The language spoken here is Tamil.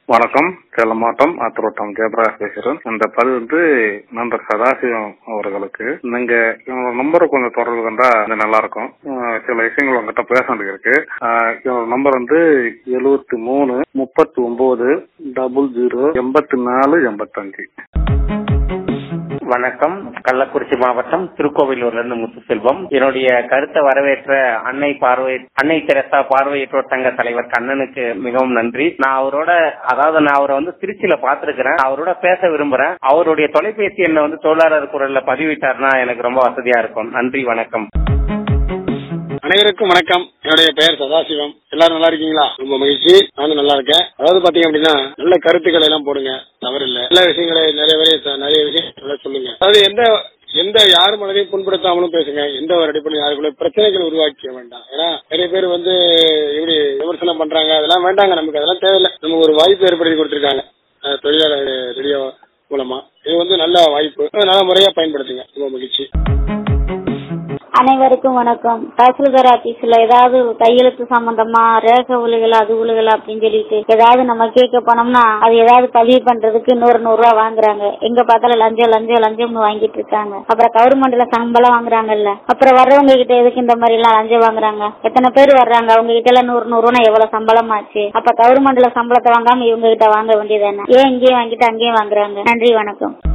வணக்கம் சேலம் மாவட்டம் ஆத்திரோட்டம் ஜெயபிரகாஷ் பேசுகிறேன் இந்த பதிவு வந்து நண்பர் சதாசிவம் அவர்களுக்கு நீங்க இவங்க நம்பரை கொஞ்சம் தொடர்பு கொண்டா கொஞ்சம் நல்லா இருக்கும் அஹ் சில விஷயங்கள் உங்ககிட்ட பேச வேண்டியது இருக்கு அஹ் இவங்க நம்பர் வந்து எழுபத்தி மூணு முப்பத்தி ஒன்பது டபுள் ஜீரோ எண்பத்தி நாலு எண்பத்தஞ்சு வணக்கம் கள்ளக்குறிச்சி மாவட்டம் திருக்கோவிலூர்ல இருந்து முத்துசெல்வம் என்னுடைய கருத்தை வரவேற்ற அன்னை பார்வை அன்னை தெரசா பார்வையற்றோர் சங்க தலைவர் கண்ணனுக்கு மிகவும் நன்றி நான் அவரோட அதாவது நான் அவரை வந்து திருச்சியில பாத்துருக்கிறேன் அவரோட பேச விரும்புறேன் அவருடைய தொலைபேசி எண்ணை வந்து தொழிலாளர் குரல்ல பதிவிட்டாருன்னா எனக்கு ரொம்ப வசதியா இருக்கும் நன்றி வணக்கம் அனைவருக்கும் வணக்கம் என்னுடைய பெயர் சதாசிவம் எல்லாரும் நல்லா இருக்கீங்களா ரொம்ப மகிழ்ச்சி நானும் நல்லா இருக்கேன் அதாவது பாத்தீங்க அப்படின்னா நல்ல கருத்துக்களை எல்லாம் போடுங்க தவறில்லை நல்ல விஷயங்களை நிறைய பேர் நிறைய விஷயங்களை சொல்லுங்க அதாவது எந்த எந்த யார் மனதையும் புண்படுத்தாமலும் பேசுங்க எந்த ஒரு அடிப்படையில் யாருக்குள்ள பிரச்சனைகள் உருவாக்க வேண்டாம் ஏன்னா நிறைய பேர் வந்து இப்படி விமர்சனம் பண்றாங்க அதெல்லாம் வேண்டாங்க நமக்கு அதெல்லாம் தேவையில்லை நமக்கு ஒரு வாய்ப்பு ஏற்படுத்தி கொடுத்திருக்காங்க அஹ் தொழிலாளர் ரேடியோ மூலமா இது வந்து நல்ல வாய்ப்பு நல்ல முறையா பயன்படுத்துங்க ரொம்ப மகிழ்ச்சி அனைவருக்கும் வணக்கம் தாசில்தார் ஆபீஸ்ல ஏதாவது கையெழுத்து சம்பந்தமா ரேக உலுகல அது உலுகல அப்படின்னு சொல்லிட்டு ஏதாவது நம்ம கேட்க போனோம்னா அது ஏதாவது பதிவு பண்றதுக்கு நூறு நூறு ரூபா வாங்குறாங்க எங்க பார்த்தாலும் லஞ்சம் லஞ்சம் லஞ்சம்னு வாங்கிட்டு இருக்காங்க அப்புறம் கவர்மெண்ட்ல சம்பளம் வாங்குறாங்கல்ல அப்புறம் வர்றவங்க கிட்ட எதுக்கு இந்த மாதிரி எல்லாம் லஞ்சம் வாங்குறாங்க எத்தனை பேர் வர்றாங்க அவங்க கிட்ட எல்லாம் நூறு நூறு ரூபா எவ்வளவு சம்பளம் ஆச்சு அப்ப கவர்மெண்ட்ல சம்பளத்தை வாங்காம இவங்க கிட்ட வாங்க வேண்டியது என்ன ஏன் இங்கேயும் வாங்கிட்டு அங்கேயும் வாங்குறாங்க நன்றி வணக்கம்